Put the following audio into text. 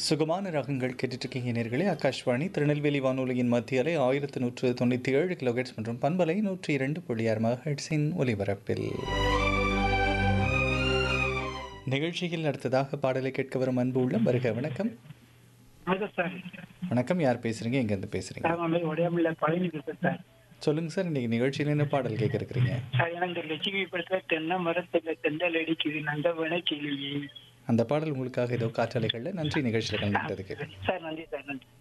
சுகமான ராகங்கள் கேட்டுட்ருக்கீங்க நேர்களே ஆகாஷ்வாணி திருநெல்வேலி வானொலியின் மத்திய அலை ஆயிரத்து நூற்று தொண்ணூற்றி ஏழு கிலோஹெட்ஸ் மற்றும் பண்பலை நூற்றி இரண்டு புள்ளி ஆறு மகஹெட்ஸின் ஒலிபரப்பில் நிகழ்ச்சியில் அடுத்ததாக பாடலை கேட்க வரும் அன்பு உள்ள வருக வணக்கம் வணக்கம் சார் வணக்கம் யார் பேசுறீங்க எங்கேருந்து பேசுறீங்க சார் நான் வந்து உடையாமல பழனி பேசுறேன் சார் சொல்லுங்க சார் இன்னைக்கு நிகழ்ச்சியில் என்ன பாடல் கேட்க இருக்கிறீங்க சார் எனக்கு லட்சுமி படத்துல தென்னை மரத்துல தெண்டல் அடிக்குது நந்தவன கிளியே அந்த பாடல் உங்களுக்காக ஏதோ காற்றலைகளில் நன்றி நிகழ்ச்சியில் கலந்துக்கிட்டதுக்கு சார் நன்றி சார் நன்றி